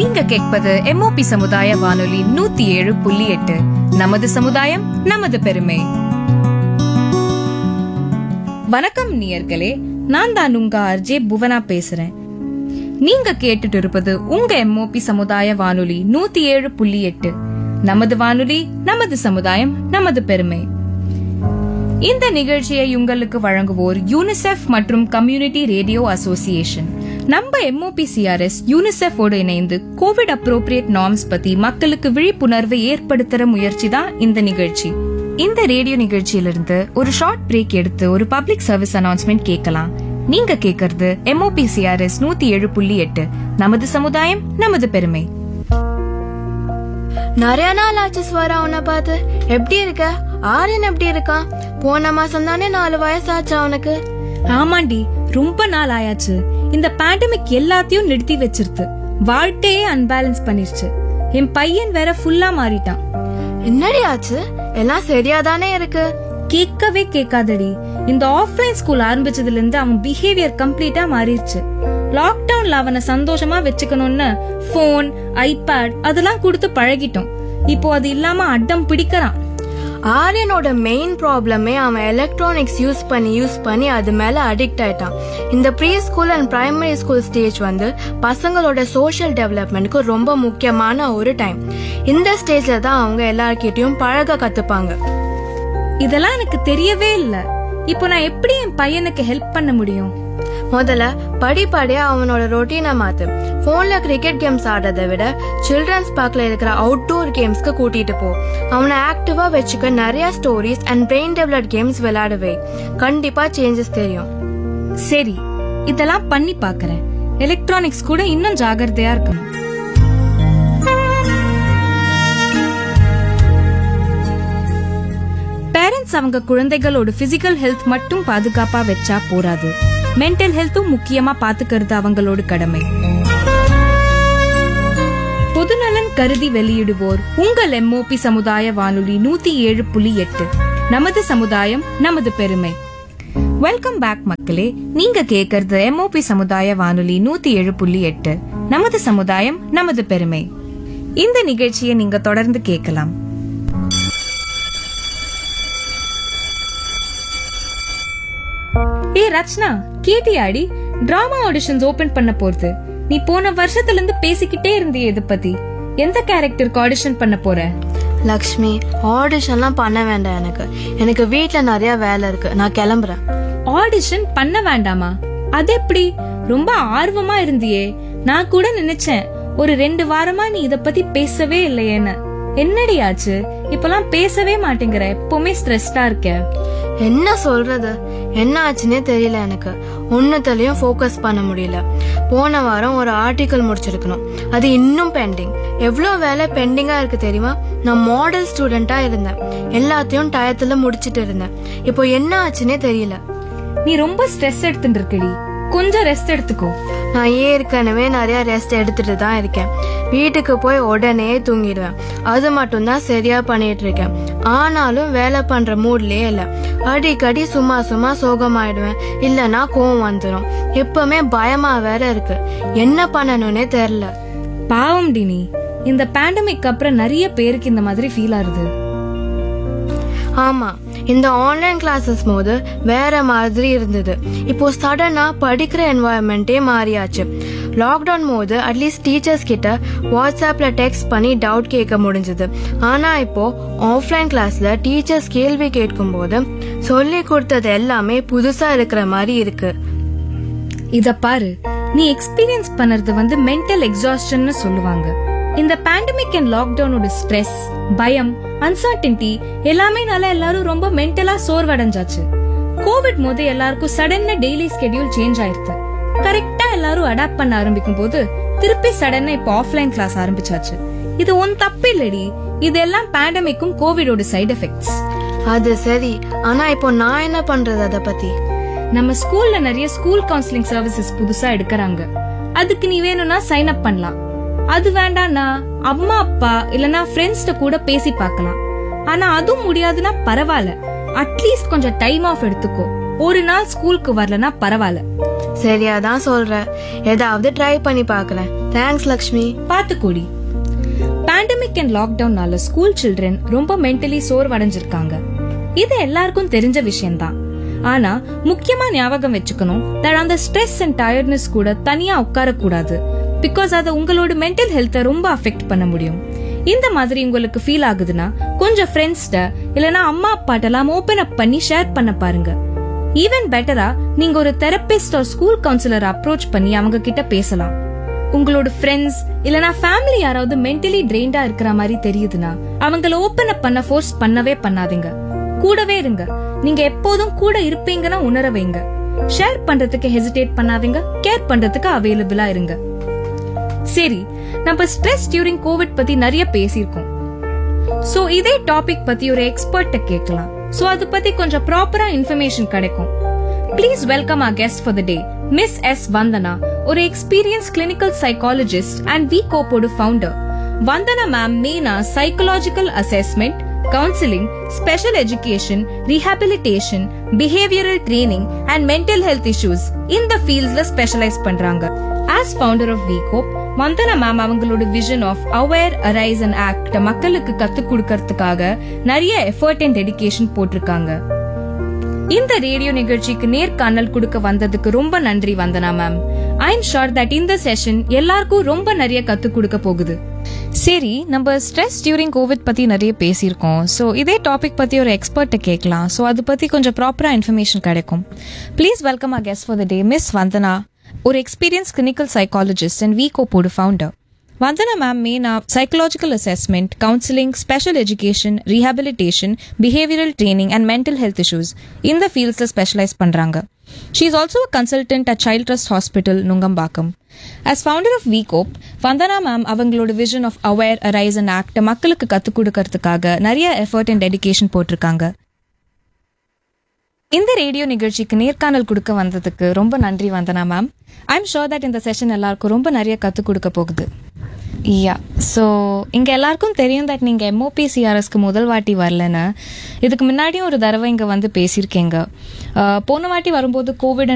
நீங்க கேட்பது எம்ஓபி சமுதாய வானொலி நூத்தி ஏழு புள்ளி எட்டு நமது சமுதாயம் நமது பெருமை வணக்கம் நேயர்களே நான் தான் உங்க ஆர்ஜே புவனா பேசுறேன் நீங்க கேட்டுட்டு இருப்பது உங்க எம்ஓபி சமுதாய வானொலி நூத்தி ஏழு புள்ளி எட்டு நமது வானொலி நமது சமுதாயம் நமது பெருமை இந்த நிகழ்ச்சியை உங்களுக்கு வழங்குவோர் யூனிசெஃப் மற்றும் கம்யூனிட்டி ரேடியோ அசோசியேஷன் நம்ம எம்ஓபி சிஆர்எஸ் யூனிசெஃபோடு இணைந்து கோவிட் அப்ரோப்ரியேட் நார்ம்ஸ் பத்தி மக்களுக்கு விழிப்புணர்வை ஏற்படுத்துற முயற்சி தான் இந்த நிகழ்ச்சி இந்த ரேடியோ நிகழ்ச்சியிலிருந்து ஒரு ஷார்ட் பிரேக் எடுத்து ஒரு பப்ளிக் சர்வீஸ் அனௌன்ஸ்மெண்ட் கேட்கலாம் நீங்க கேட்கறது எம்ஓபி சிஆர்எஸ் நூத்தி ஏழு புள்ளி எட்டு நமது சமுதாயம் நமது பெருமை நிறைய நாள் ஆச்சு ஸ்வரா உன்னை பார்த்து எப்படி இருக்க ஆரியன் எப்படி இருக்கான் போன மாசம் தானே நாலு வயசாச்சு அவனுக்கு ஆமாண்டி ரொம்ப நாள் ஆயாச்சு இந்த பேண்டமிக் எல்லாத்தையும் நிறுத்தி வச்சிருத்து வாழ்க்கையே அன்பேலன்ஸ் பண்ணிருச்சு என் பையன் வேற ஃபுல்லா மாறிட்டான் என்னடி ஆச்சு எல்லாம் சரியா தானே இருக்கு கேட்கவே கேட்காதடி இந்த ஆஃப்லைன் ஸ்கூல் ஆரம்பிச்சதுல இருந்து அவன் பிஹேவியர் கம்ப்ளீட்டா மாறிடுச்சு லாக்டவுன்ல அவனை சந்தோஷமா வச்சுக்கணும்னு போன் ஐபேட் அதெல்லாம் கொடுத்து பழகிட்டோம் இப்போ அது இல்லாம அடம் பிடிக்கிறான் ஆரியனோட மெயின் ப்ராப்ளமே அவன் எலக்ட்ரானிக்ஸ் யூஸ் பண்ணி யூஸ் பண்ணி அது மேல அடிக்ட் ஆயிட்டான் இந்த pre school and primary school stage வந்து பசங்களோட சோஷியல் டெவலப்மெண்ட்க்கு ரொம்ப முக்கியமான ஒரு டைம் இந்த ஸ்டேஜ்ல தான் அவங்க எல்லார்கிட்டயும் பழக கத்துப்பாங்க இதெல்லாம் எனக்கு தெரியவே இல்ல இப்போ நான் எப்படி என் பையனுக்கு ஹெல்ப் பண்ண முடியும் முதல்ல படிப்படியா அவனோட ரொட்டீனை மாத்து போன்ல கிரிக்கெட் கேம்ஸ் ஆடுறதை விட சில்ட்ரன்ஸ் பார்க்ல இருக்கிற அவுட்டோர் கேம்ஸ்க்கு கூட்டிட்டு போ அவனை ஆக்டிவா வச்சுக்க நிறைய stories and brain develop games விளையாடவே கண்டிப்பா சேஞ்சஸ் தெரியும் சரி இதெல்லாம் பண்ணி பாக்குறேன் எலக்ட்ரானிக்ஸ் கூட இன்னும் ஜாகிரதையா இருக்கணும் பேரண்ட்ஸ் அவங்க குழந்தைகளோட பிசிக்கல் ஹெல்த் மட்டும் பாதுகாப்பா வச்சா போராது மென்டல் ஹெல்த்தும் முக்கியமா பாத்துக்கிறது அவங்களோட கடமை பொதுநலன் கருதி வெளியிடுவோர் உங்கள் எம்ஓபி சமுதாய வானொலி நூத்தி ஏழு புள்ளி எட்டு நமது சமுதாயம் நமது பெருமை வெல்கம் பேக் மக்களே நீங்க கேக்குறது எம்ஓபி சமுதாய வானொலி நூத்தி ஏழு புள்ளி எட்டு நமது சமுதாயம் நமது பெருமை இந்த நிகழ்ச்சியை நீங்க தொடர்ந்து கேட்கலாம் ஏ ரச்னா கேட்டியாடி டிராமா ஆடிஷன்ஸ் ஓபன் பண்ண போறது நீ போன வருஷத்துல இருந்து பேசிக்கிட்டே இருந்தியே இத பத்தி எந்த கேரக்டருக்கு ஆடிஷன் பண்ண போற லக்ஷ்மி ஆடிஷன்லாம் பண்ண வேண்டாம் எனக்கு எனக்கு வீட்ல நிறைய வேலை இருக்கு நான் கிளம்புறேன் ஆடிஷன் பண்ண வேண்டாமா அது எப்படி ரொம்ப ஆர்வமா இருந்தியே நான் கூட நினைச்சேன் ஒரு ரெண்டு வாரமா நீ இத பத்தி பேசவே இல்லையேன்னு என்னடி ஆச்சு இப்பெல்லாம் பேசவே மாட்டேங்கிற எப்பவுமே ஸ்ட்ரெஸ்டா இருக்க என்ன சொல்றது என்ன ஆச்சுன்னே தெரியல எனக்கு ஒன்னுத்தலையும் ஃபோக்கஸ் பண்ண முடியல போன வாரம் ஒரு ஆர்டிக்கல் முடிச்சிருக்கணும் அது இன்னும் பெண்டிங் எவ்வளோ வேலை பெண்டிங்கா இருக்கு தெரியுமா நான் மாடல் ஸ்டூடெண்டா இருந்தேன் எல்லாத்தையும் டயத்துல முடிச்சிட்டு இருந்தேன் இப்போ என்ன ஆச்சுன்னே தெரியல நீ ரொம்ப ஸ்ட்ரெஸ் எடுத்துட்டு இருக்கடி கொஞ்சம் ரெஸ்ட் எடுத்துக்கோ நான் ஏற்கனவே நிறைய ரெஸ்ட் எடுத்துட்டு தான் இருக்கேன் வீட்டுக்கு போய் உடனே தூங்கிடுவேன் அது மட்டும்தான் சரியா பண்ணிட்டு இருக்கேன் ஆனாலும் வேலை பண்ற மூட்லயே இல்ல அடிக்கடி சும்மா சும்மா சோகமாயிடுவேன் இல்லனா கோவம் வந்துடும் எப்பவுமே பயமா வேற இருக்கு என்ன பண்ணணும்னே தெரியல பாவம் டினி இந்த பேண்டமிக் அப்புறம் நிறைய பேருக்கு இந்த மாதிரி ஃபீல் ஆகுது ஆமா இந்த ஆன்லைன் கிளாஸஸ் போது வேற மாதிரி இருந்தது இப்போ சடனா படிக்கிற என்வாயன்மெண்ட்டே மாறியாச்சு லாக்டவுன் போது அட்லீஸ்ட் டீச்சர்ஸ் கிட்ட வாட்ஸ்அப்ல டெக்ஸ்ட் பண்ணி டவுட் கேட்க முடிஞ்சது ஆனா இப்போ ஆஃப்லைன் கிளாஸ்ல டீச்சர்ஸ் கேள்வி கேட்கும் போது சொல்லி கொடுத்தது எல்லாமே புதுசா இருக்கிற மாதிரி இருக்கு இத பாரு நீ எக்ஸ்பீரியன்ஸ் பண்ணறது வந்து மென்டல் எக்ஸாஸ்டன்னு சொல்லுவாங்க இந்த பேண்டமிக் அண்ட் லாக்டவுனோட ஸ்ட்ரெஸ் பயம் அன்சர்டினிட்டி எல்லாமே நால எல்லாரும் ரொம்ப மென்டலா சோர்வடைஞ்சாச்சு கோவிட் போது எல்லாருக்கும் சடன்னா டெய்லி ஸ்கெடியூல் சேஞ்ச் ஆயிருது கரெக்டா எல்லாரும் அடாப்ட் பண்ண ஆரம்பிக்கும் போது திருப்பி சடனா இப்போ ஆஃப்லைன் கிளாஸ் ஆரம்பிச்சாச்சு இது ஒன் தப்பு இல்லடி இதெல்லாம் பேண்டமிக்கும் கோவிடோட சைடு எஃபெக்ட்ஸ் அது சரி ஆனா இப்போ நான் என்ன பண்றது அத பத்தி நம்ம ஸ்கூல்ல நிறைய ஸ்கூல் கவுன்சிலிங் சர்வீசஸ் புதுசா எடுக்கறாங்க அதுக்கு நீ வேணும்னா சைன் அப் பண்ணலாம் அது வேண்டாம்னா அம்மா அப்பா இல்லனா ஃப்ரெண்ட்ஸ்ட கூட பேசி பார்க்கலாம் ஆனா அதுவும் முடியாதுன்னா பரவாயில்ல அட்லீஸ்ட் கொஞ்சம் டைம் ஆஃப் எடுத்துக்கோ ஒரு நாள் ஸ்கூலுக்கு வரலனா பரவாயில்ல சரியா தான் சொல்ற ஏதாவது ட்ரை பண்ணி பார்க்கறேன் தேங்க்ஸ் லக்ஷ்மி பாத்துக்கோடி பேண்டமிக் அண்ட் லாக்டவுன்னால ஸ்கூல் சில்ட்ரன் ரொம்ப மென்டலி சோர்வடைஞ்சிருக்காங்க இது எல்லாருக்கும் தெரிஞ்ச விஷயம்தான் ஆனா முக்கியமா ஞாபகம் வச்சுக்கணும் that அந்த ஸ்ட்ரெஸ் அண்ட் டயர்ட்னஸ் கூட தனியா உட்கார கூடாது பிகாஸ் அது உங்களோட மென்டல் ஹெல்த்தை ரொம்ப அஃபெக்ட் பண்ண முடியும் இந்த மாதிரி உங்களுக்கு ஃபீல் ஆகுதுன்னா கொஞ்சம் ஃப்ரெண்ட்ஸ்ட இல்லனா அம்மா அப்பாட்டெல்லாம் ஓபன் அப் பண்ணி ஷேர் பண்ண பாருங்க ஈவன் பெட்டரா நீங்க ஒரு தெரபிஸ்ட் ஒரு ஸ்கூல் கவுன்சிலர் அப்ரோச் பண்ணி அவங்க கிட்ட பேசலாம் உங்களோட ஃப்ரெண்ட்ஸ் இல்லனா ஃபேமிலி யாராவது மென்டலி ட்ரெயின்டா இருக்கிற மாதிரி தெரியுதுன்னா அவங்கள ஓபன் அப் பண்ண ஃபோர்ஸ் பண்ணவே பண்ணாதீங்க கூடவே இருங்க நீங்க எப்போதும் கூட இருப்பீங்கன்னா உணர வைங்க ஷேர் பண்றதுக்கு ஹெசிடேட் பண்ணாதீங்க கேர் பண்றதுக்கு அவைலபிளா இருங்க சரி நம்ம ஸ்ட்ரெஸ் டியூரிங் கோவிட் பத்தி நிறைய பேசியிருக்கோம் சோ இதே டாபிக் பத்தி ஒரு எக்ஸ்பர்ட்ட கேட்கலாம் சோ அது பத்தி கொஞ்சம் ப்ராப்பரா இன்ஃபர்மேஷன் கிடைக்கும் please welcome our guest for the day miss S Vandana ஒரு experience clinical psychologist and we கோப்போட ஃபவுண்டர் வந்தனா மேம் மெயினா psychological assessment counselling special education rehabilitation behavioural training and mental health issues இந்த ஃபீல்ட்ஸ்ல ஸ்பெஷலைஸ் பண்றாங்க as founder of வீகோப் Vandana ma'am அவங்களோட vision of aware arise and act மக்களுக்கு கத்துக் கொடுக்கறதுக்காக நிறைய எஃபர்ட் அண்ட் டெடிகேஷன் போட்டிருக்காங்க இந்த ரேடியோ நிகழ்ச்சிக்கு நேர்காணல் கொடுக்க வந்ததுக்கு ரொம்ப நன்றி Vandana ma'am I am sure that இந்த செஷன் எல்லாருக்கும் ரொம்ப நிறைய கத்துக் கொடுக்க போகுது சரி நம்ம ஸ்ட்ரெஸ் டியூரிங் கோவிட் பத்தி நிறைய பேசியிருக்கோம் ஸோ இதே டாபிக் பத்தி ஒரு எக்ஸ்பர்ட்டை கேட்கலாம் ஸோ அது பத்தி கொஞ்சம் ப்ராப்பரா இன்ஃபர்மேஷன் கிடைக்கும் please welcome a guest for the day miss Vandana ஒரு எக்ஸ்பீரியன்ஸ் கிளினிக்கல் சைக்காலஜிஸ்ட் அண்ட் வீகோப்போட ஃபவுண்டர் வந்தனா மேம் மெயினா psychological assessment counselling special education rehabilitation behavioural training and mental health issues இந்த ஃபீல்ட்ஸில் ஸ்பெஷலைஸ் பண்ணுறாங்க she is also a consultant at child trust hospital Nungambakkam as founder of வீகோப் Vandana ma'am அவங்களோட vision of aware arise and act மக்களுக்கு கற்றுக் கொடுக்கறதுக்காக நிறைய effort and dedication போட்டிருக்காங்க இந்த ரேடியோ நிகழ்ச்சிக்கு நேர்காணல் கொடுக்க வந்ததுக்கு ரொம்ப நன்றி Vandana ma'am I am sure that இந்த செஷன் எல்லாருக்கும் ரொம்ப நிறைய கற்றுக் கொடுக்க போகுது யா ஸோ இங்கே எல்லாருக்கும் தெரியும் தட் நீங்கள் எம்ஓபிசிஆர்எஸ்க்கு முதல் வாட்டி வரலன்னு இதுக்கு முன்னாடியும் ஒரு தடவை இங்கே வந்து பேசியிருக்கீங்க அஹ், போன வாட்டி வரும்போது கோவிட்